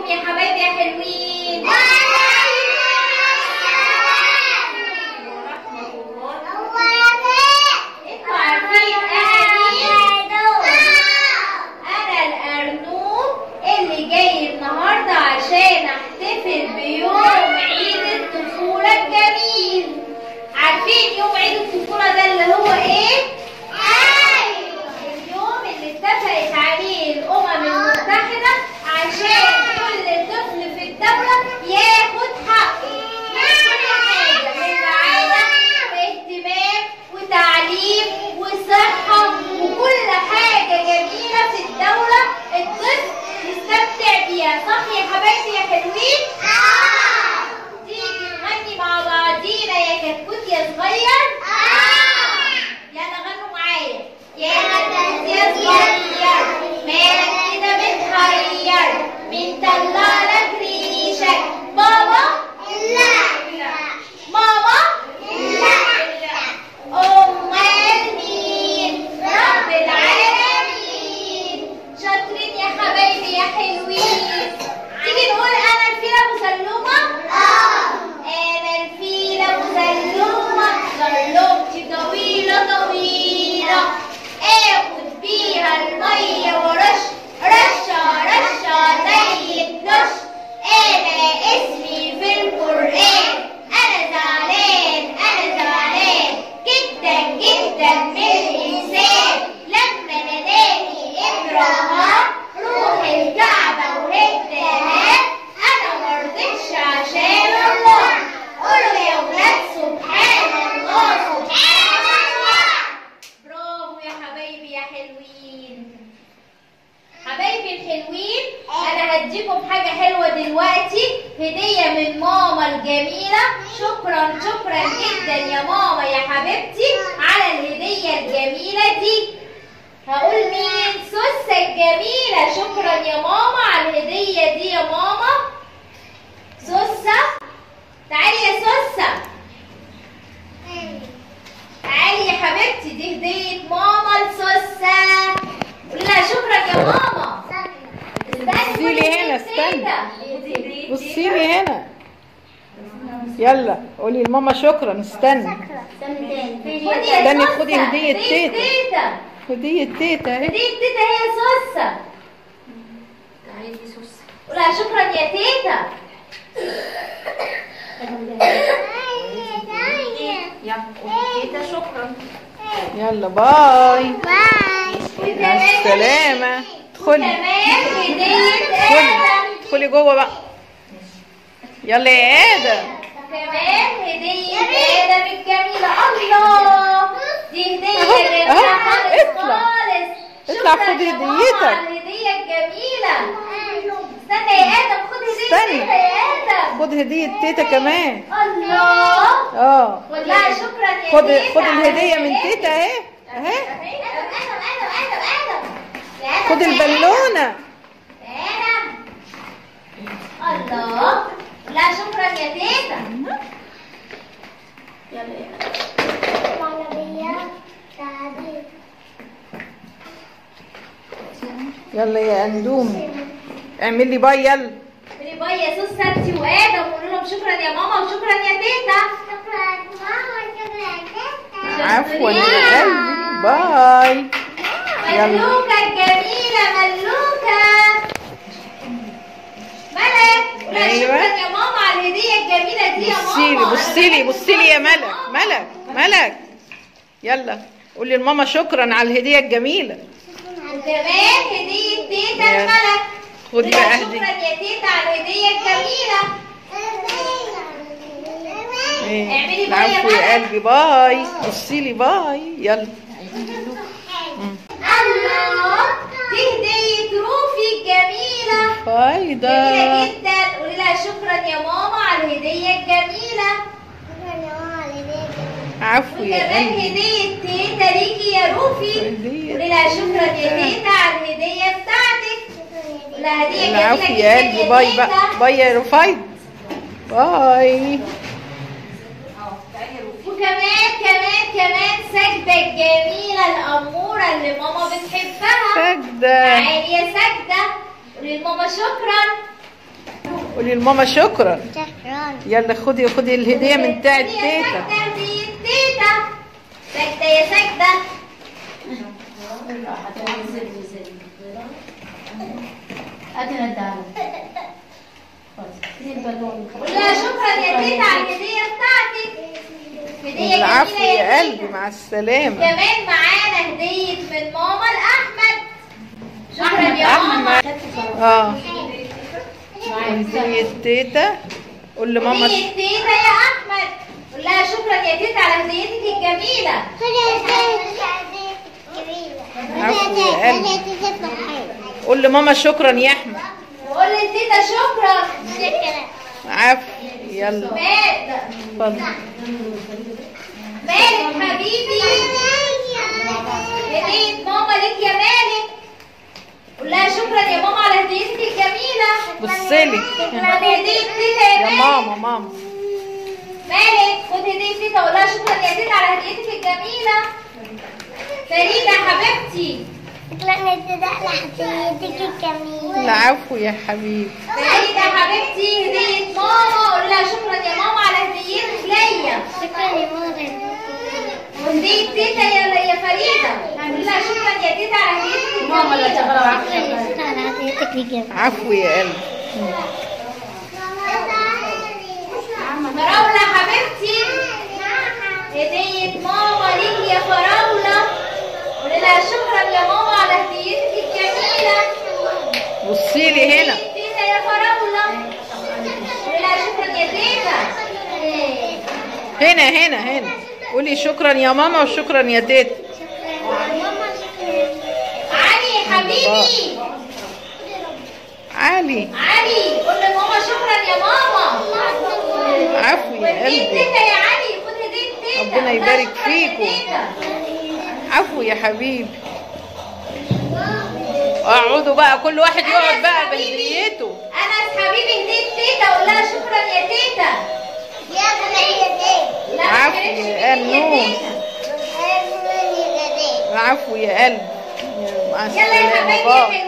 يا حبايبي يا حلوين ورحمة الله انتوا عارفين انا مين؟ انا الارنوب اللي جاي النهارده عشان احتفل بيوم عيد الطفولة الجميل عارفين يوم عيد الطفولة ده اللي هو ايه؟ اليوم اللي اتفقت عليه الامم المتحدة عشان كل طفل في الدولة ياخد حقه من كل حاجة من رعاية واهتمام وتعليم وصحة وكل حاجة جميلة في الدولة الطفل يستمتع بيها صح يا حبايبي يا حلوين؟ تيجي نغني مع بعضينا يا كتكوت يا صغير؟ يلا غنوا معايا يا كتكوت يا صغير مالك كده متحير مين طلع لك ريشك بابا؟ ماما؟ أمال مين؟ رب العالمين شاطرين يا حبايبي يا حلوين تيجي نقول أنا الفيلة مسلمة؟ أنا الفيلة مسلمة ظلمتي طويلة طويلة آخد بيها المية ورش رشة رشة زي الدش أنا اسمي في القرآن أنا زعلان أنا زعلان جدا جدا من الإنسان لما ناداني إبراهام روح الكعبة وهدها أنا مرضتش عشان الله قولوا يا ولاد سبحان الله سبحان الله برافو يا حبايبي يا حلوين حبايبي الحلوين انا هديكم حاجه حلوه دلوقتي هديه من ماما الجميله شكرا شكرا جدا يا ماما يا حبيبتي على الهديه الجميله دي هقول مين سوسة الجميله شكرا يا ماما على الهديه دي يا ماما سوسة تعالي يا سوسة تعالي يا حبيبتي دي هديه ماما لسوسة قولي لها شكرا يا ماما استني بصي لي هنا، استني. بصي لي هنا يلا قولي لماما شكرا استني خدي يا استني، سوسة خدي هدية تيتا. تيتا هدية تيتا اهي هدية تيتا هي سوسة قولي لها شكرا يا تيتا تيتا شكرا يلا باي وكمان- مع السلامة ادخلي وكمان هدية ادخلي آدم ادخلي جوه بقى يلا يا ادم كمان هدية آدم الجميلة الله دي هدية أهو، جميلة أهو، خالص اطلع. خالص اطلع شكراً خد يا ماما هديتك. على الهدية الجميلة استنى يا آدم خد هدية استنى. تيتا يا آدم خد هدية تيتا كمان الله اه قول لها شكرا يا خد تيتا خد على الهدية من هديتك. تيتا اهي آدم اهي آدم آدم آدم آدم يا آدم خد يا البالونة آدم الله لا شكرا يا تيتا يلا يا اندومي اعمل لي باي يلا قولي باي يا سوس سانتي وادم وقولوا لهم شكرا يا ماما وشكرا يا تيتا عفوا يا قلبي باي يلا. ملوكة الجميلة ملوكة ملك لا أيوة. شكرا يا ماما على الهدية الجميلة دي يا بصي لي ماما بصي لي بصي لي يا ملك ملك ملك يلا قولي لماما شكرا على الهدية الجميلة وكمان هدية تيتا يلا. الملك خدي لا بقى شكرا هدية يا تيتا على الهدية الجميلة إيه. اعملي باي يا العفو يا ملك. قلبي باي بصي لي باي يلا الله دي هدية روفي الجميلة جميلة فايدة جدا قولي لها شكرا يا ماما على الهدية الجميلة عفو يا وكمان قلبي هدية تيتا ليكي يا روفي هدية قولي لها شكرا يا تيتا على الهدية بتاعتك قولي لها هدية جميلة العفو جدا يا قلبي باي بقى تيتا. باي يا رفايد باي وكمان كمان كمان سجدة الجميلة الأمورة اللي ماما بتحبها سجدة تعالي يا سجدة قولي لماما شكرا قولي لماما شكرا شكرا يلا خدي خدي الهديه من بتاعت يا تيتا سجدة هدية تيتا سجدة يا سجدة قول لها شكرا يا تيتا على الهدية بتاعتك هدية العفو جميلة يا تيتا. قلبي مع السلامه كمان معانا هدية من ماما لأحمد شكرا يا ماما اه هديه تيتا قول لماما ش... هدية تيتا يا أحمد قول لها شكرا يا تيتا على هديتك الجميلة عفو يا قلبي قول لماما شكرا يا احمد وقول لتيتا شكرا عفو يلا مال اتفضل مالك حبيبي هدية ماما ليك يا مالك قول لها شكرا يا ماما على هديتك الجميلة بصلي خد هدية تيتا يا يا مالك ماما ماما مالك خد هدية تيتا قول لها شكرا يا تيتا على هديتك الجميلة فريدة حبيبتي العفو يا حبيبي فريدة حبيبتي هدية ماما قول لها شكرا يا ماما على هديتك ليا وهدية تيتا يا يا فريدة قول لها شكرا يا تيتا على هديتك الجميلة عفو يا قلبي فراولة حبيبتي هدية ماما ليك يا فراولة قول لها شكرا يا ماما على هديتك الجميلة بصي لي هنا هدية تيتا يا فراولة قول لها شكرا يا تيتا هنا هنا هنا قولي شكرا يا ماما وشكرا يا تيتا علي حبيبي علي علي قول لماما شكرا يا ماما عفو يا وهدية قلبي تيتا يا علي خد هدية تيتا ربنا قول لها يبارك شكرا يا فيكم. تيتا. عفو يا حبيبي اقعدوا بقى كل واحد يقعد بقى أنس حبيبي. بهديته انس حبيبي هدية تيتا قول لها شكرا يا تيتا لا ما عفو كانتش يا هدية نور. تيتا. العفو يا قلبي مع يلا يا السلامه حبايبي باي يا